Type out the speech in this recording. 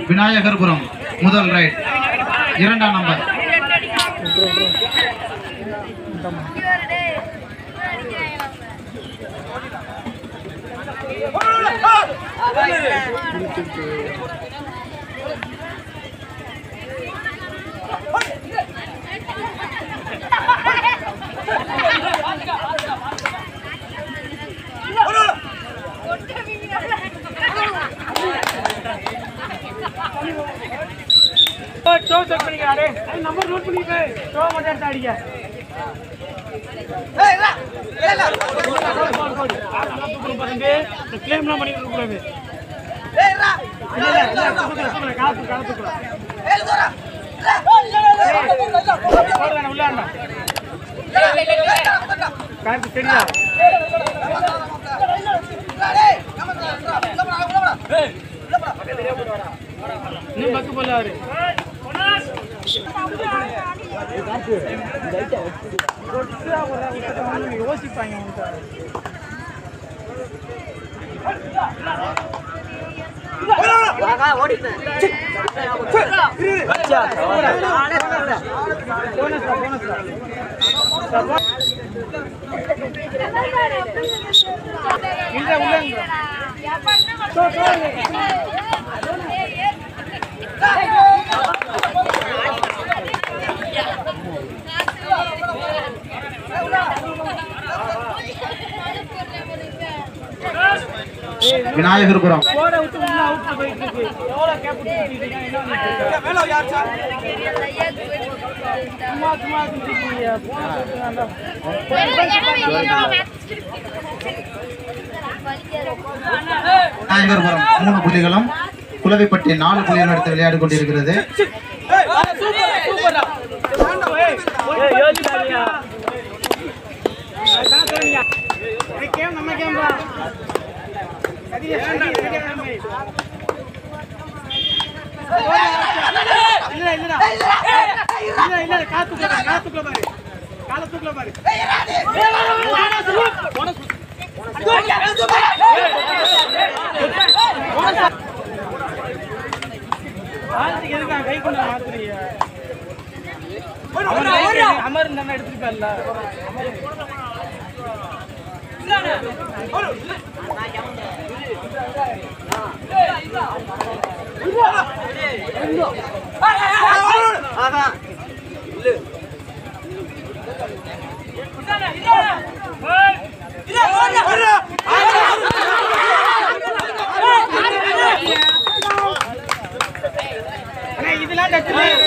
விநாயகர்புரம் முதல் ரைட் இரண்டாம் number show check பண்ணிக்கிறாரு நம்பர் நோட் பண்ணிட்டு ஷோ மட்டும் எடுத்து அடிக்க கிளைம்லாம் பண்ணிட்டு இருக்க கூடாது இல்ல, இல்ல, இல்ல, தூக்குறேன், தூக்குறேன், காத்து, காத்து தூக்குறேன். போடுறேன், உள்ள வாங்க. காத்து தெரியுதா? இன்னும் பக்கு போல அவரு யோசிப்பாங்க போனஸ்டா போனஸ்டா இல்ல உள்ள விநாயகர்புரம் போட விட்டு உள்ள அவுட்ல போயிட்டு இருக்கு எவ்வளவு கேப் விட்டுட்டீங்க என்ன பண்ணிட்டு சும்மா சும்மா குடிச்சிருக்கீங்க போன சொல்லிட்டு வேண்டாம் விநாயகர்புரம் மூணு புள்ளிகளும் குலவிப்பட்டி நாலு புள்ளிகள் எடுத்து விளையாடி கொண்டிருக்கிறது கை கொண்டு மாத்துறீங்க அமர் இருந்தா எடுத்துருப்பேன்ல அண்ணா, இதெல்லாம் டச்சு